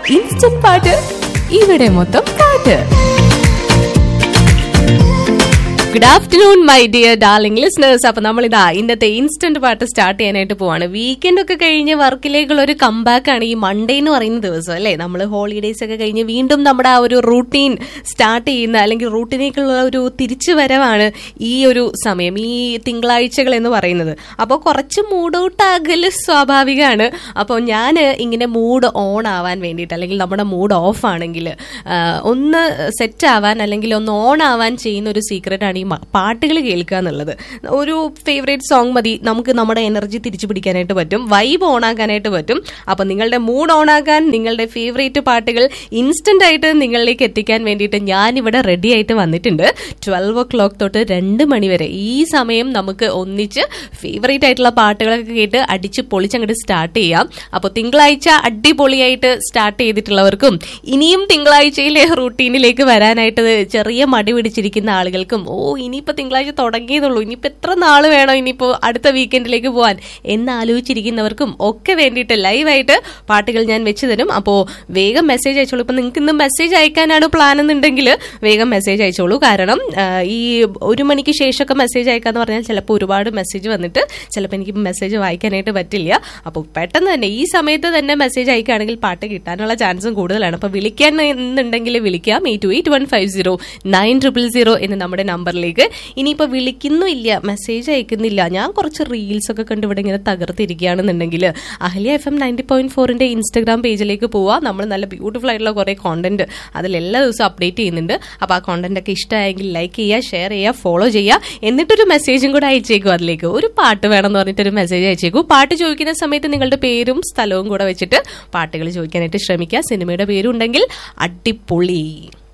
instant പാട്ട് ഇവിടെ മൊത്തം പാട്ട് good afternoon my dear darling listeners അപ്പൊ നമ്മൾ ഇതാ ഇന്നത്തെ ഇൻസ്റ്റന്റ് പാട്ട് സ്റ്റാർട്ട് ചെയ്യാനായിട്ട് പോവാണ് വീക്കെൻഡ് ഒക്കെ കഴിഞ്ഞ് വർക്കിലേക്കുള്ള ഒരു കംബാക്ക് ആണ് ഈ മൺഡേ എന്ന് പറയുന്ന ദിവസം അല്ലേ നമ്മൾ ഹോളിഡേയ്സ് ഒക്കെ കഴിഞ്ഞ് വീണ്ടും നമ്മുടെ ആ ഒരു റൂട്ടീൻ സ്റ്റാർട്ട് ചെയ്യുന്ന അല്ലെങ്കിൽ റൂട്ടീനേക്കുള്ള ഒരു തിരിച്ചു വരവാണ് ഈ ഒരു സമയം ഈ തിങ്കളാഴ്ചകൾ എന്ന് പറയുന്നത് അപ്പോൾ കുറച്ച് മൂഡ് ഔട്ട് ആകല് സ്വാഭാവികമാണ് അപ്പോൾ ഞാൻ ഇങ്ങനെ മൂഡ് ഓൺ ആവാൻ വേണ്ടിയിട്ട് അല്ലെങ്കിൽ നമ്മുടെ മൂഡ് ഓഫ് ആണെങ്കിൽ ഒന്ന് സെറ്റ് ആവാൻ അല്ലെങ്കിൽ ഒന്ന് ഓൺ ആവാൻ ചെയ്യുന്ന ഒരു സീക്രട്ട് ആണ് ഈ മ- പാട്ടുകൾ കേൾക്കുക എന്നുള്ളത് ഒരു ഫേവറേറ്റ് സോങ് മതി നമുക്ക് നമ്മുടെ എനർജി തിരിച്ചു പിടിക്കാനായിട്ട് പറ്റും വൈബ് ഓൺ ആക്കാനായിട്ട് പറ്റും അപ്പൊ നിങ്ങളുടെ മൂഡ് ഓൺ ആക്കാൻ നിങ്ങളുടെ ഫേവറേറ്റ് പാട്ടുകൾ ഇൻസ്റ്റന്റ് ആയിട്ട് നിങ്ങളിലേക്ക് എത്തിക്കാൻ വേണ്ടിയിട്ട് ഞാൻ ഇവിടെ റെഡി ആയിട്ട് വന്നിട്ടുണ്ട് ട്വൽവ് ഒ ക്ലോക്ക് തൊട്ട് രണ്ട് മണി വരെ ഈ സമയം നമുക്ക് ഒന്നിച്ച് ഫേവറേറ്റ് ആയിട്ടുള്ള പാട്ടുകളൊക്കെ കേട്ട് അടിച്ച് പൊളിച്ചങ്ങോട്ട് സ്റ്റാർട്ട് ചെയ്യാം അപ്പോൾ തിങ്കളാഴ്ച അടിപൊളിയായിട്ട് സ്റ്റാർട്ട് ചെയ്തിട്ടുള്ളവർക്കും ഇനിയും തിങ്കളാഴ്ചയിലെ റൂട്ടീനിലേക്ക് വരാനായിട്ട് ചെറിയ മടി പിടിച്ചിരിക്കുന്ന ആളുകൾക്കും ഓ ഇനിയിപ്പോ തിങ്കളാഴ്ച തുടങ്ങിയതുള്ളൂ ഇനിയിപ്പോ എത്ര നാള് വേണോ ഇനിയിപ്പോ അടുത്ത വീക്കെൻഡിലേക്ക് പോകാൻ എന്ന് ആലോചിച്ചിരിക്കുന്നവർക്കും ഒക്കെ വേണ്ടിയിട്ട് ലൈവായിട്ട് പാട്ടുകൾ ഞാൻ വെച്ച് തരും അപ്പോൾ വേഗം മെസ്സേജ് അയച്ചോളൂ ഇപ്പൊ നിങ്ങൾക്ക് ഇന്ന് മെസ്സേജ് അയക്കാനാണ് പ്ലാൻ എന്നുണ്ടെങ്കിൽ വേഗം മെസ്സേജ് അയച്ചോളൂ കാരണം ആ, ഈ ഒരു മണിക്ക് ശേഷമൊക്കെ മെസ്സേജ് അയക്കാന്ന് പറഞ്ഞാൽ ചിലപ്പോൾ ഒരുപാട് മെസ്സേജ് വന്നിട്ട് ചിലപ്പോൾ എനിക്ക് മെസ്സേജ് വായിക്കാനായിട്ട് പറ്റില്ല അപ്പോൾ പെട്ടെന്ന് തന്നെ ഈ സമയത്ത് തന്നെ മെസ്സേജ് അയക്കുകയാണെങ്കിൽ പാട്ട് കിട്ടാനുള്ള ചാൻസും കൂടുതലാണ് അപ്പോൾ വിളിക്കാൻ എന്നുണ്ടെങ്കിൽ വിളിക്കാം eight two eight one five zero nine triple zero എന്ന് നമ്മുടെ നമ്പറിലേക്ക് ഇനിയിപ്പോൾ വിളിക്കുന്നില്ല മെസ്സേജ് അയക്കുന്നില്ല ഞാൻ കുറച്ച് റീൽസ് ഒക്കെ കണ്ട് ഇവിടെ ഇങ്ങനെ തകർത്തിരിക്കുകയാണെന്നുണ്ടെങ്കിൽ Ahalya F M ninety point ഫോറിന്റെ ഇൻസ്റ്റാഗ്രാം പേജിലേക്ക് പോവാം നമ്മൾ നല്ല ബ്യൂട്ടിഫുൾ ആയിട്ടുള്ള കുറേ കോണ്ടന്റ് അതിൽ എല്ലാ ദിവസവും അപ്ഡേറ്റ് ചെയ്യുന്നുണ്ട് അപ്പോൾ ആ കോണ്ടന്റ് ഒക്കെ ഇഷ്ടമായെങ്കിൽ ലൈക്ക് ചെയ്യുക ഷെയർ ചെയ്യുക ഫോളോ ചെയ്യുക എന്നിട്ടൊരു മെസ്സേജും കൂടെ അയച്ചേക്കും അതിലേക്ക് ഒരു പാട്ട് വേണമെന്ന് പറഞ്ഞിട്ടൊരു മെസ്സേജ് അയച്ചേക്കൂ പാട്ട് ചോദിക്കുന്ന സമയത്ത് നിങ്ങളുടെ പേരും സ്ഥലവും കൂടെ വെച്ചിട്ട് പാട്ടുകൾ ചോദിക്കാനായിട്ട് ശ്രമിക്കുക സിനിമയുടെ പേരുണ്ടെങ്കിൽ അടിപൊളി